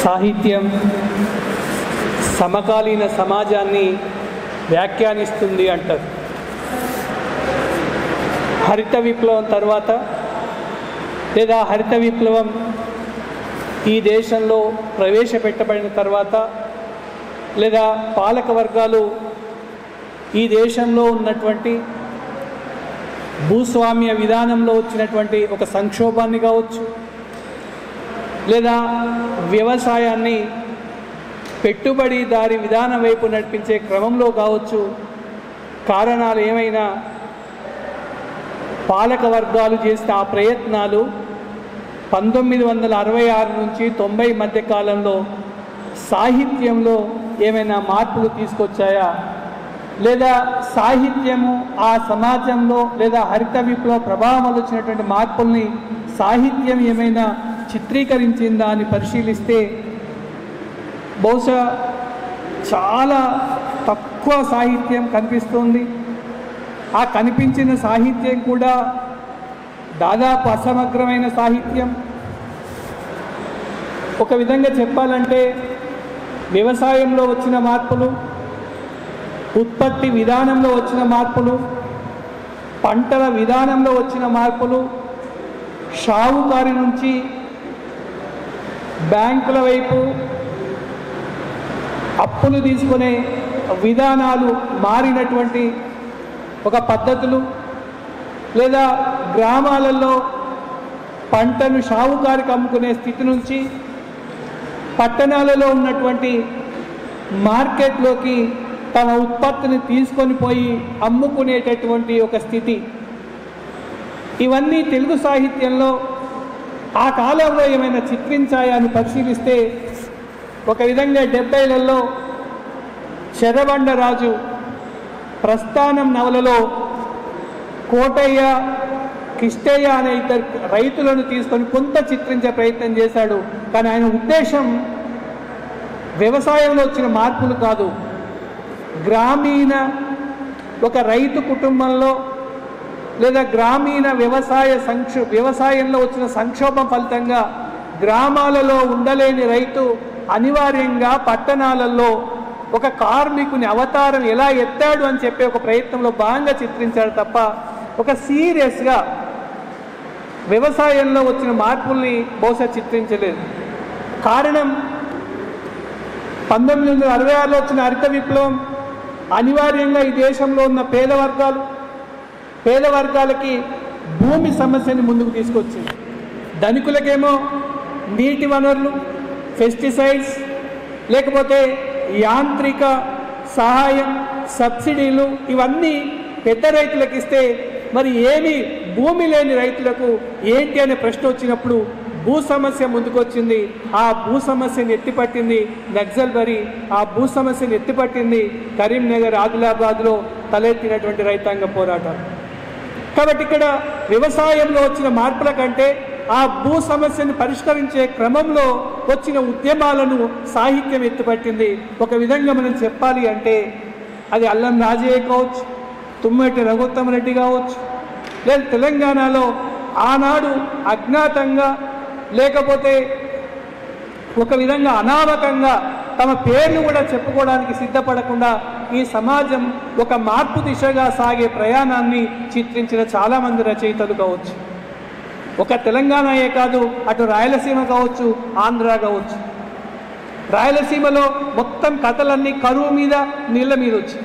సాహిత్యం సమకాలీన సమాజాన్ని వ్యాఖ్యానిస్తుంది అంటారు హరిత విప్లవం తర్వాత లేదా హరిత విప్లవం ఈ దేశంలో ప్రవేశపెట్టబడిన తర్వాత లేదా పాలక వర్గాలు ఈ దేశంలో ఉన్నటువంటి భూస్వామ్య విధానంలో వచ్చినటువంటి ఒక సంక్షోభాన్ని కావచ్చు లేదా వ్యవసాయాన్ని పెట్టుబడిదారి విధానం వైపు నడిపించే క్రమంలో కావచ్చు కారణాలు ఏమైనా పాలక వర్గాలు చేసిన ఆ ప్రయత్నాలు పంతొమ్మిది వందల అరవై ఆరు నుంచి తొంభై మధ్య కాలంలో సాహిత్యంలో ఏమైనా మార్పులు తీసుకొచ్చాయా లేదా సాహిత్యము ఆ సమాజంలో లేదా హరిత విప్లవ ప్రభావం వల్ల వచ్చినటువంటి మార్పుల్ని సాహిత్యం ఏమైనా చిత్రీకరించిందా అని పరిశీలిస్తే బహుశా చాలా తక్కువ సాహిత్యం కనిపిస్తుంది ఆ కనిపించిన సాహిత్యం కూడా దాదాపు అసమగ్రమైన సాహిత్యం ఒక విధంగా చెప్పాలంటే వ్యవసాయంలో వచ్చిన మార్పులు ఉత్పత్తి విధానంలో వచ్చిన మార్పులు పంటల విధానంలో వచ్చిన మార్పులు షావుకారి నుంచి బ్యాంకుల వైపు అప్పులు తీసుకునే విధానాలు మారినటువంటి ఒక పద్ధతులు లేదా గ్రామాలలో పంటను షావుకారికి అమ్ముకునే స్థితి నుంచి పట్టణాలలో ఉన్నటువంటి మార్కెట్లోకి తమ ఉత్పత్తిని తీసుకొని పోయి అమ్ముకునేటటువంటి ఒక స్థితి ఇవన్నీ తెలుగు సాహిత్యంలో ఆ కాలంలో ఏమైనా చిత్రించాయా అని పరిశీలిస్తే ఒక విధంగా డెబ్బైలలో శరబండరాజు ప్రస్థానం నవలలో కోటయ్య కిష్టయ్య అనే ఇద్దరు రైతులను తీసుకొని కొంత చిత్రించే ప్రయత్నం చేశాడు కానీ ఆయన ఉద్దేశం వ్యవసాయంలో వచ్చిన మార్పులు కాదు గ్రామీణ ఒక రైతు కుటుంబంలో లేదా గ్రామీణ వ్యవసాయ సంక్షో వ్యవసాయంలో వచ్చిన సంక్షోభం ఫలితంగా గ్రామాలలో ఉండలేని రైతు అనివార్యంగా పట్టణాలలో ఒక కార్మికుని అవతారం ఎలా ఎత్తాడు అని చెప్పే ఒక ప్రయత్నంలో భాగంగా చిత్రించాడు తప్ప ఒక సీరియస్గా వ్యవసాయంలో వచ్చిన మార్పుల్ని బహుశా చిత్రించలేదు కారణం పంతొమ్మిది వందల అరవై ఆరులో వచ్చిన హరిత విప్లవం అనివార్యంగా ఈ దేశంలో ఉన్న పేద వర్గాలు పేద వర్గాలకి భూమి సమస్యని ముందుకు తీసుకొచ్చింది ధనికులకేమో నీటి వనరులు పెస్టిసైడ్స్ లేకపోతే యాంత్రిక సహాయం సబ్సిడీలు ఇవన్నీ పెద్ద రైతులకు ఇస్తే మరి ఏమి భూమి లేని రైతులకు ఏంటి అనే ప్రశ్న వచ్చినప్పుడు భూ సమస్య ముందుకొచ్చింది ఆ భూ సమస్యను ఎత్తిపట్టింది నక్సల్బరి ఆ భూ సమస్యను ఎత్తిపట్టింది కరీంనగర్ ఆదిలాబాద్లో తలెత్తినటువంటి రైతాంగ పోరాటం కాబట్టి ఇక్కడ వ్యవసాయంలో వచ్చిన మార్పుల కంటే ఆ భూ సమస్యను పరిష్కరించే క్రమంలో వచ్చిన ఉద్యమాలను సాహిత్యం ఎత్తుపట్టింది ఒక విధంగా మనం చెప్పాలి అంటే అది అల్లం రాజయ్య కావచ్చు తుమ్మటి రఘుత్తమ రెడ్డి కావచ్చు లేదా తెలంగాణలో ఆనాడు అజ్ఞాతంగా లేకపోతే ఒక విధంగా అనామకంగా తమ పేర్లు కూడా చెప్పుకోవడానికి సిద్ధపడకుండా ఈ సమాజం ఒక మార్పు దిశగా సాగే ప్రయాణాన్ని చిత్రించిన చాలామంది రచయితలు కావచ్చు ఒక తెలంగాణయే కాదు అటు రాయలసీమ కావచ్చు ఆంధ్ర కావచ్చు రాయలసీమలో మొత్తం కథలన్నీ కరువు మీద నీళ్ళ మీద వచ్చి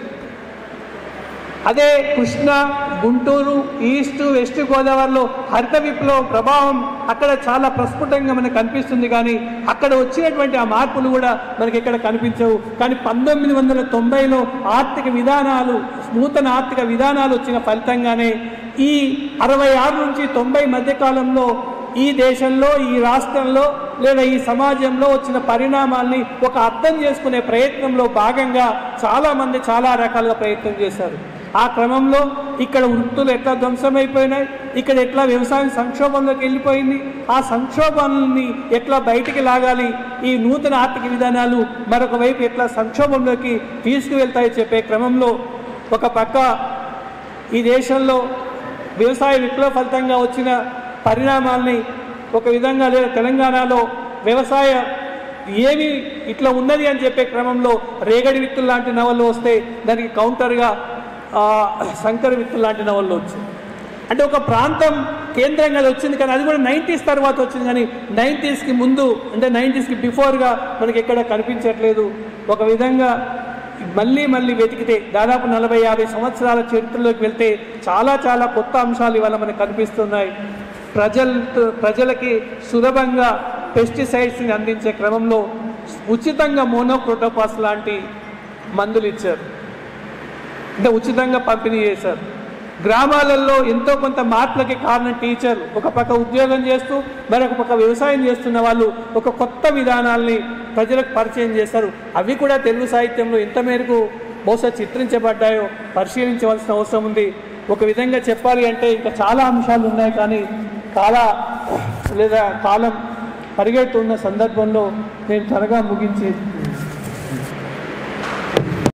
అదే కృష్ణ గుంటూరు ఈస్ట్ వెస్ట్ గోదావరిలో హరిత విప్లవం ప్రభావం అక్కడ చాలా ప్రస్ఫుటంగా మనకు కనిపిస్తుంది కానీ అక్కడ వచ్చినటువంటి ఆ మార్పులు కూడా మనకి ఇక్కడ కనిపించవు కానీ పంతొమ్మిది వందల తొంభైలో ఆర్థిక విధానాలు నూతన ఆర్థిక విధానాలు వచ్చిన ఫలితంగానే ఈ అరవై ఆరు నుంచి తొంభై మధ్య కాలంలో ఈ దేశంలో ఈ రాష్ట్రంలో లేదా ఈ సమాజంలో వచ్చిన పరిణామాల్ని ఒక అర్థం చేసుకునే ప్రయత్నంలో భాగంగా చాలామంది చాలా రకాలుగా ప్రయత్నం చేశారు ఆ క్రమంలో ఇక్కడ వృత్తులు ఎట్లా ధ్వంసమైపోయినాయి ఇక్కడ ఎట్లా వ్యవసాయం సంక్షోభంలోకి వెళ్ళిపోయింది ఆ సంక్షోభాన్ని ఎట్లా బయటికి లాగాలి ఈ నూతన ఆర్థిక విధానాలు మరొక వైపు ఎట్లా సంక్షోభంలోకి తీసుకువెళ్తాయో చెప్పే క్రమంలో ఒక పక్క ఈ దేశంలో వ్యవసాయ విప్లవ ఫలితంగా వచ్చిన పరిణామాల్ని ఒక విధంగా లేదా తెలంగాణలో వ్యవసాయ ఏమి ఇట్లా ఉన్నది అని చెప్పే క్రమంలో రేగడి విత్తులు లాంటి నవళ్ళు వస్తే దానికి కౌంటర్గా ఆ, శంకర విత్తులు లాంటి నవళ్ళు వచ్చింది అంటే ఒక ప్రాంతం కేంద్రంగా అది వచ్చింది కానీ అది కూడా నైంటీస్ తర్వాత వచ్చింది కానీ నైంటీస్కి ముందు అంటే నైంటీస్కి బిఫోర్గా మనకి ఎక్కడ కనిపించట్లేదు ఒక విధంగా మళ్ళీ మళ్ళీ వెతికితే దాదాపు నలభై యాభై సంవత్సరాల చరిత్రలోకి వెళ్తే చాలా చాలా కొత్త అంశాలు ఇవాళ మనకు కనిపిస్తున్నాయి ప్రజల ప్రజలకి సులభంగా పెస్టిసైడ్స్ని అందించే క్రమంలో ఉచితంగా మోనోక్రోటోపాస్ లాంటి మందులు ఇచ్చారు అంటే ఉచితంగా పంపిణీ చేశారు గ్రామాలలో ఎంతో కొంత మార్పులకి కారణం టీచర్లు ఒక పక్క ఉద్యోగం చేస్తూ మరొక పక్క వ్యవసాయం చేస్తున్న వాళ్ళు ఒక కొత్త విధానాల్ని ప్రజలకు పరిచయం చేస్తారు అవి కూడా తెలుగు సాహిత్యంలో ఎంత మేరకు బహుశా చిత్రించబడ్డాయో పరిశీలించవలసిన అవసరం ఉంది ఒక విధంగా చెప్పాలి అంటే ఇంకా చాలా అంశాలు ఉన్నాయి కానీ చాలా లేదా కాలం పరిగెడుతున్న సందర్భంలో నేను త్వరగా ముగించి